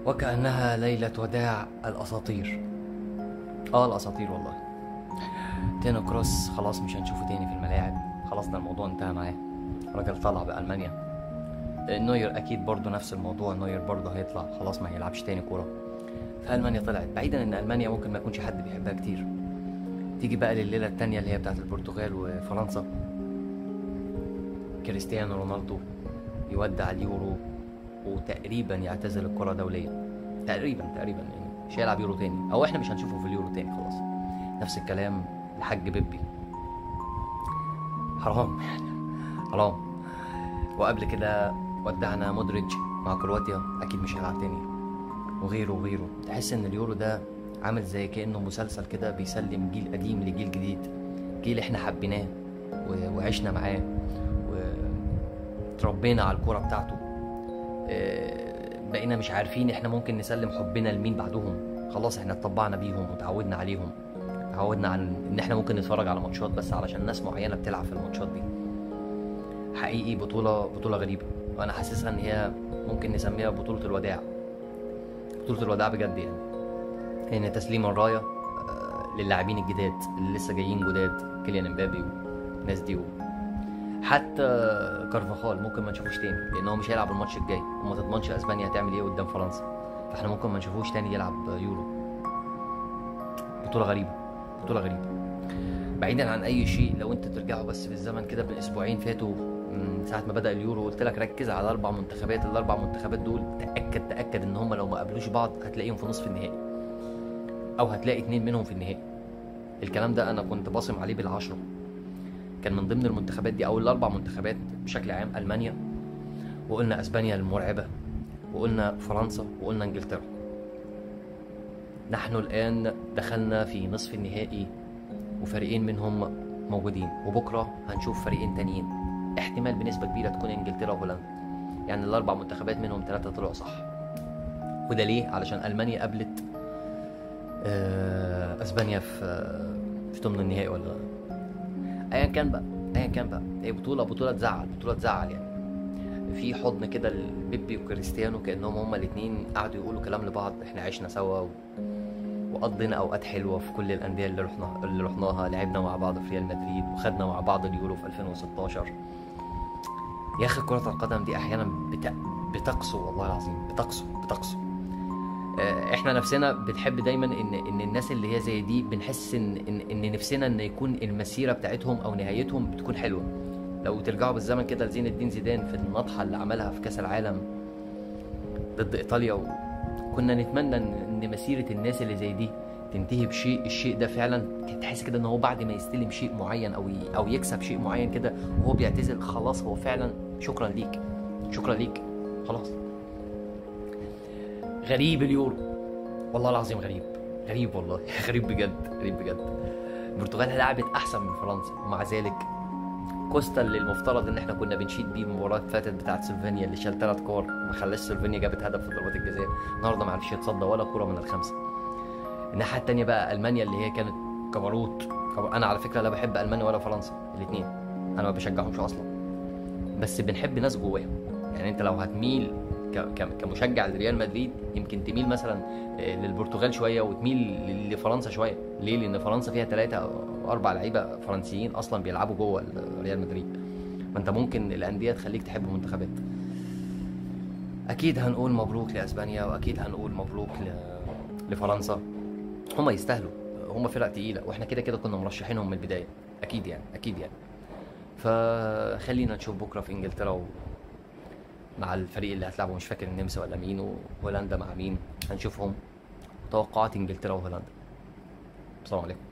وكأنها ليلة وداع الأساطير اه الأساطير والله تينو كروس خلاص مش هنشوفه تاني في الملاعب خلاص ده الموضوع انتهى معاه راجل طلع بألمانيا نوير أكيد برضه نفس الموضوع نوير برضه هيطلع خلاص ما هيلعبش تاني كورة فألمانيا طلعت بعيدا إن ألمانيا ممكن ما يكونش حد بيحبها كتير تيجي بقى لليلة التانية اللي هي بتاعت البرتغال وفرنسا كريستيانو رونالدو يودع اليورو وتقريبا يعتزل الكرة دوليا تقريبا تقريبا يعني مش هيلعب يورو تاني او احنا مش هنشوفه في اليورو تاني خلاص نفس الكلام لحاج بيبي حرام يعني حرام وقبل كده ودعنا مودريتش مع كرواتيا اكيد مش هيلعب تاني وغيره وغيره تحس ان اليورو ده عامل زي كانه مسلسل كده بيسلم جيل قديم لجيل جديد جيل احنا حبيناه و- وعشنا معاه وتربينا على الكوره بتاعته آه، بقينا مش عارفين احنا ممكن نسلم حبنا لمين بعدهم خلاص احنا اتطبعنا بيهم وتعودنا عليهم تعودنا على ان احنا ممكن نتفرج على ماتشات بس علشان ناس معينه بتلعب في الماتشات دي حقيقي بطوله بطوله غريبه وانا حاسسها ان هي ممكن نسميها بطوله الوداع بطوله الوداع بجد يعني ان تسليم الرايه آه، للاعبين الجداد اللي لسه جايين جداد كيليان امبابي والناس دي و... حتى كارفاخال ممكن ما نشوفوش تاني لان هو مش هيلعب الماتش الجاي وما تضمنش اسبانيا هتعمل ايه قدام فرنسا فاحنا ممكن ما نشوفوش تاني يلعب يورو بطوله غريبه بطوله غريبه بعيدا عن اي شيء لو انت ترجعوا بس في الزمن كده باسبوعين فاتوا من ساعه ما بدا اليورو قلت لك ركز على اربع منتخبات الاربع منتخبات دول تاكد تاكد ان هم لو ما قابلوش بعض هتلاقيهم في نصف النهائي او هتلاقي اتنين منهم في النهائي الكلام ده انا كنت باصم عليه بالعشره كان من ضمن المنتخبات دي او الاربع منتخبات بشكل عام المانيا وقلنا اسبانيا المرعبه وقلنا فرنسا وقلنا انجلترا نحن الان دخلنا في نصف النهائي وفريقين منهم موجودين وبكره هنشوف فريقين تانيين احتمال بنسبه كبيره تكون انجلترا وهولندا يعني الاربع منتخبات منهم ثلاثه طلعوا صح وده ليه علشان المانيا قابلت آه، اسبانيا في آه، في ثمن النهائي ولا ايا كان بقى ايا كان بقى هي بطوله بطوله تزعل بطوله تزعل يعني في حضن كده لبيبي وكريستيانو كانهم هما الاثنين قعدوا يقولوا كلام لبعض احنا عشنا سوا و... وقضينا اوقات حلوه في كل الانديه اللي رحنا اللي رحناها لعبنا مع بعض في ريال مدريد وخدنا مع بعض اليورو في 2016 يا اخي كره القدم دي احيانا بت... بتقسو والله العظيم بتقسو بتقسو آه، احنا نفسنا بنحب دايما ان ان الناس اللي هي زي دي بنحس ان ان, إن نفسنا ان يكون المسيره بتاعتهم او نهايتهم بتكون حلوه لو ترجعوا بالزمن كده لزين الدين زيدان في النطحه اللي عملها في كاس العالم ضد ايطاليا و... كنا نتمنى ان إن مسيره الناس اللي زي دي تنتهي بشيء الشيء ده فعلا تحس كده ان هو بعد ما يستلم شيء معين او ي... او يكسب شيء معين كده وهو بيعتزل خلاص هو فعلا شكرا ليك شكرا ليك خلاص غريب اليورو والله العظيم غريب غريب والله غريب بجد غريب بجد البرتغال لعبت احسن من فرنسا ومع ذلك كوستا اللي المفترض ان احنا كنا بنشيد بيه المباراه اللي فاتت بتاعت سلفينيا اللي شال ثلاث كور ما خلاش سلفينيا جابت هدف في ضربات الجزاء النهارده ما عرفش يتصدى ولا كوره من الخمسه الناحيه الثانيه بقى المانيا اللي هي كانت كبروت كبر- انا على فكره لا بحب المانيا ولا فرنسا الاثنين انا ما بشجعهمش اصلا بس بنحب ناس جواهم يعني انت لو هتميل ك- ك- كمشجع لريال مدريد يمكن تميل مثلا آه، للبرتغال شويه وتميل ل- لفرنسا شويه ليه لان فرنسا فيها ثلاثه او اربع لعيبه فرنسيين اصلا بيلعبوا جوه ال- ريال مدريد فانت ممكن الانديه تخليك تحب منتخبات اكيد هنقول مبروك لاسبانيا واكيد هنقول مبروك ل- لفرنسا هم يستاهلوا هم فرق تقيله واحنا كده كده كنا مرشحينهم من البدايه اكيد يعني اكيد يعني فخلينا نشوف بكره في انجلترا و... مع الفريق اللي هتلعبه مش فاكر النمسا ولا مين وهولندا مع مين هنشوفهم توقعات انجلترا وهولندا السلام عليكم